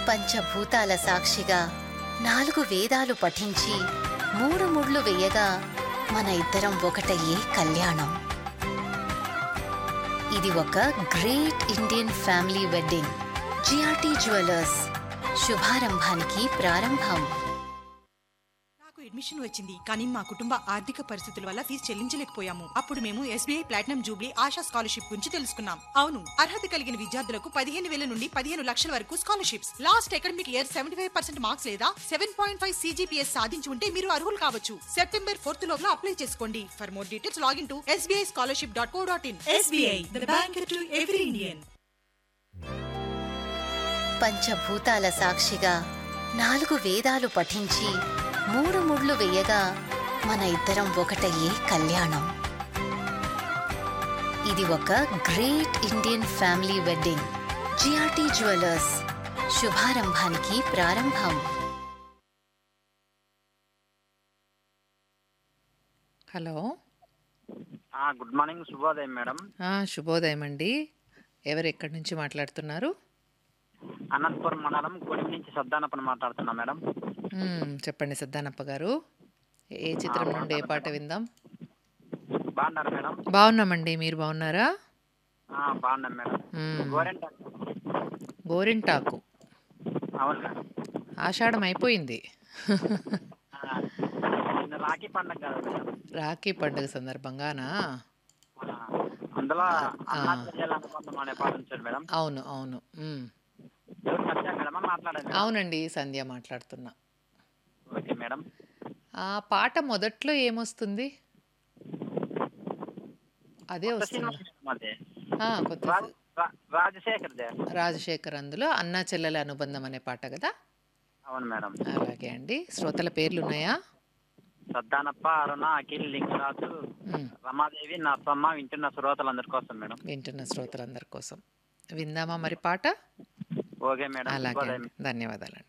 పంచభూతాల సాక్షిగా నాలుగు వేదాలు పఠించి మూడు ముళ్ళు వేయగా మన ఇద్దరం ఒకటయ్యే కళ్యాణం ఇది ఒక great Indian family wedding GRT jewellers శుభారంభానికి ప్రారంభం నాకు అడ్మిషన్ వచ్చింది కానీ మా కుటుంబ ఆర్థిక పరిస్థితుల వల్ల ఫీజు చెల్లించలేకపోయాము అప్పుడు మేము SBI platinum jubilee Asha scholarship గురించి తెలుసుకున్నాం అవును అర్హత కలిగిన విద్యార్థులకు పదిహేను వేల నుండి పదిహేను లక్షల వరకు scholarships last academic year seventy five percent marks లేదా సెవెన్ పాయింట్ ఫైవ్ సీజీపీఎస్ సాధించి ఉంటే మీరు అర్హులు కావచ్చు సెప్టెంబర్ ఫోర్త్ లోపల అప్లై చేసుకోండి for more details login to SBI scholarship dot co dot in SBI the bank to every Indian పంచభూతాల సాక్షిగా నాలుగు వేదాలు పఠించి మూడు ముళ్ళు వేయగా మన ఇద్దరం ఒకటయ్యే కళ్యాణం ఇది ఒక great Indian family wedding GRT jewellers శుభారంభానికి ప్రారంభం హలో ఆ, గుడ్ మార్నింగ్ శుభోదయం మేడం ఆ, శుభోదయం అండి ఎవరు ఎక్కడి నుంచి మాట్లాడుతున్నారు అనంతపురం మండలం కొడిమి నుంచి సద్దానప్పని మాట్లాడుతున్నా మేడం మ్మ్, చెప్పండి సద్దానప్ప గారు ఏ చిత్రం నుండి ఏ పాట విందాం బాగున్నారు మేడం బాగున్నామండి మీరు బాగున్నారా ఆ, బాగున్నాం మేడం మ్మ్. గోరెంట గోరింటాకు అవును మేడం ఆషాఢం అయిపోయింది ఆ, నిన్న రాఖీ పండగ కదా మేడం రాఖీ పండుగ సందర్భంగానా ఆ, అందులో అన్నా చెల్లెల అనుబంధం అనే పాట ఉంచాడు మేడం అవును అవును మ్మ్. ఎవరు సత్య మేడమా మాట్లాడారు మేడం అవునండి సంధ్య మాట్లాడుతున్నా ఓకే మేడం ఆ పాట మొదట్లో ఏమొస్తుంది అదే కొత్త వస్తుంది సినిమా మేడం అది ఆ, కొత్త రా- రా- రాజశేఖర్ దే రాజశేఖర్ అందులో అన్నా చెల్లెల అనుబంధం అనే పాట కదా అవును మేడం అలాగే అండి శ్రోతల పేర్లు ఉన్నాయా సద్దానప్ప అరుణ అఖిల్ లింగరాజు మ్మ్. రమాదేవి నా సమ్మ వింటున్న శ్రోతలందరి కోసం మేడం వింటున్న శ్రోతలందరి కోసం విందామా మరి పాట ఓకే మేడం అలాగే శుభోదయం అండి ధన్యవాదాలండి